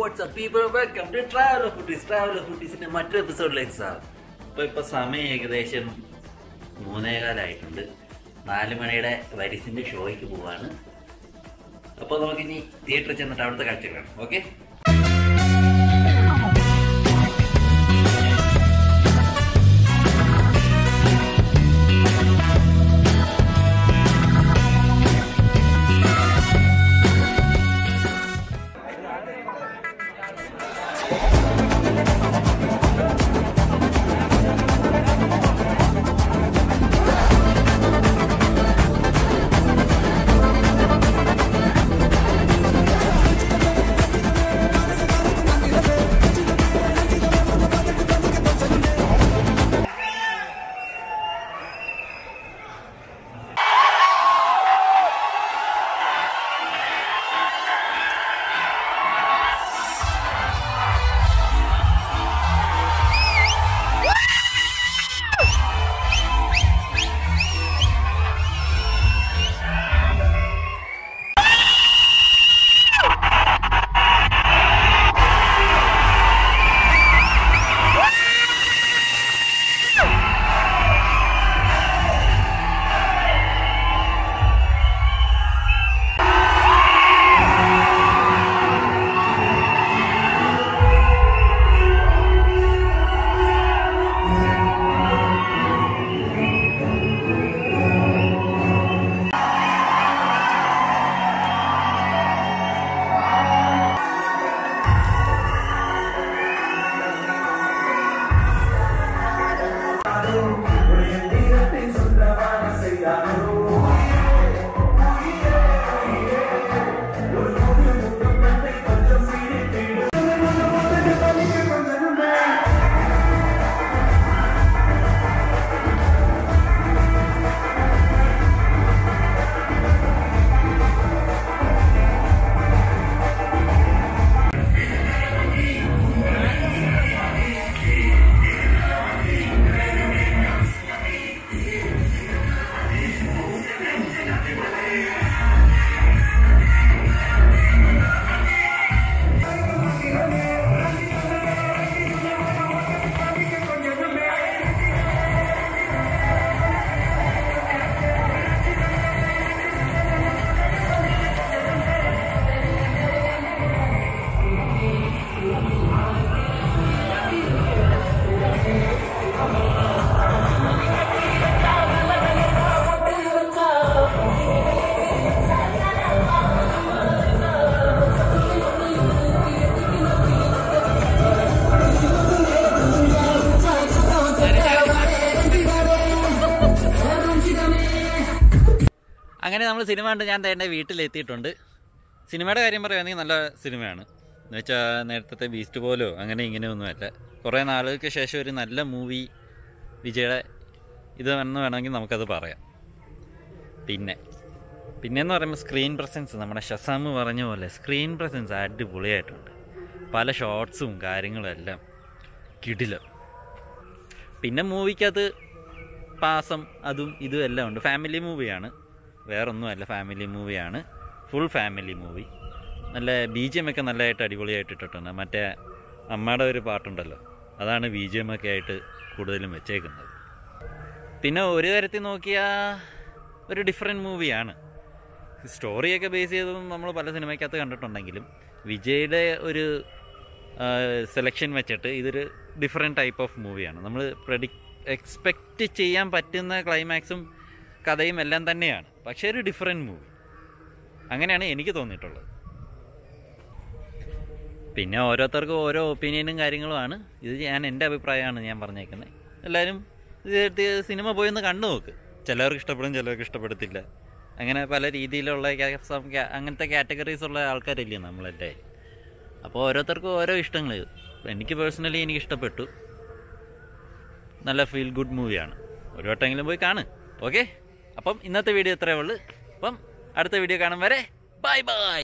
WhatsApp people welcome to travel of foodies travel of ഫുഡീസിന്റെ മറ്റൊരു എപ്പിസോഡിലേക്ക് സാർ ഇപ്പൊ ഇപ്പൊ സമയം ഏകദേശം മൂന്നേകാലായിട്ടുണ്ട് നാല് മണിയുടെ വരിസിന്റെ ഷോയ്ക്ക് പോവാണ് അപ്പോൾ നമുക്കിനി തിയേറ്ററിൽ ചെന്നിട്ട് അവിടുത്തെ കാഴ്ച കാണാം ഓക്കെ അങ്ങനെ നമ്മൾ സിനിമ കണ്ട് ഞാൻ ദേ എൻ്റെ വീട്ടിലെത്തിയിട്ടുണ്ട് സിനിമയുടെ കാര്യം പറയുകയാണെങ്കിൽ നല്ല സിനിമയാണ് എന്ന് വെച്ചാൽ നേരത്തെ ബീസ്റ്റ് പോലോ അങ്ങനെ ഇങ്ങനെയൊന്നുമല്ല കുറേ നാളുകൾക്ക് ശേഷം ഒരു നല്ല മൂവി വിജയുടെ ഇത് എന്ന് വേണമെങ്കിൽ നമുക്കത് പറയാം പിന്നെ പിന്നെന്ന് പറയുമ്പോൾ സ്ക്രീൻ പ്രസൻസ് നമ്മുടെ ഷസാമ് പറഞ്ഞ പോലെ സ്ക്രീൻ പ്രസൻസ് അടിപൊളിയായിട്ടുണ്ട് പല ഷോർട്സും കാര്യങ്ങളും എല്ലാം കിടിലം പിന്നെ മൂവിക്കകത്ത് പാസം അതും ഇതും എല്ലാം ഉണ്ട് ഫാമിലി മൂവിയാണ് വേറൊന്നുമല്ല ഫാമിലി മൂവിയാണ് ഫുൾ ഫാമിലി മൂവി നല്ല ബി ജി എം ഒക്കെ നല്ലതായിട്ട് അടിപൊളിയായിട്ട് ഇട്ടിട്ടുണ്ട് മറ്റേ അമ്മയുടെ ഒരു പാട്ടുണ്ടല്ലോ അതാണ് ബി ജി എം ഒക്കെ ആയിട്ട് കൂടുതലും വെച്ചേക്കുന്നത് പിന്നെ ഒരു തരത്തിൽ നോക്കിയാൽ ഒരു ഡിഫറെൻറ്റ് മൂവിയാണ് സ്റ്റോറിയൊക്കെ ബേസ് ചെയ്തതും നമ്മൾ പല സിനിമയ്ക്കകത്ത് കണ്ടിട്ടുണ്ടെങ്കിലും വിജയുടെ ഒരു സെലക്ഷൻ വെച്ചിട്ട് ഇതൊരു ഡിഫറെൻറ്റ് ടൈപ്പ് ഓഫ് മൂവിയാണ് നമ്മൾ പ്രഡി എക്സ്പെക്റ്റ് ചെയ്യാൻ പറ്റുന്ന ക്ലൈമാക്സും കഥയും എല്ലാം തന്നെയാണ് പക്ഷേ ഒരു ഡിഫറെൻറ്റ് മൂവി അങ്ങനെയാണ് എനിക്ക് തോന്നിയിട്ടുള്ളത് പിന്നെ ഓരോരുത്തർക്കും ഓരോ ഒപ്പീനിയനും കാര്യങ്ങളുമാണ് ഇത് ഞാൻ എൻ്റെ അഭിപ്രായമാണ് ഞാൻ പറഞ്ഞേക്കുന്നത് എല്ലാവരും ഇത് സിനിമ പോയി ഒന്ന് കണ്ടു നോക്ക് ചിലവർക്ക് ഇഷ്ടപ്പെടും ചിലവർക്ക് ഇഷ്ടപ്പെടത്തില്ല അങ്ങനെ പല രീതിയിലുള്ള ക്യാ- സം- ക്യാ- അങ്ങനത്തെ കാറ്റഗറീസ് ഉള്ള ആൾക്കാരല്ലേ നമ്മളല്ലേ അപ്പോൾ ഓരോരുത്തർക്കും ഓരോ ഇഷ്ടങ്ങൾ എനിക്ക് പേഴ്സണലി എനിക്ക് ഇഷ്ടപ്പെട്ടു നല്ല ഫീൽ ഗുഡ് മൂവിയാണ് ഒരു വട്ടമെങ്കിലും പോയി കാണ് ഓക്കെ അപ്പം ഇന്നത്തെ വീഡിയോ ഇത്രയേ ഉള്ളൂ അപ്പം അടുത്ത വീഡിയോ കാണും വരെ ബൈ ബൈ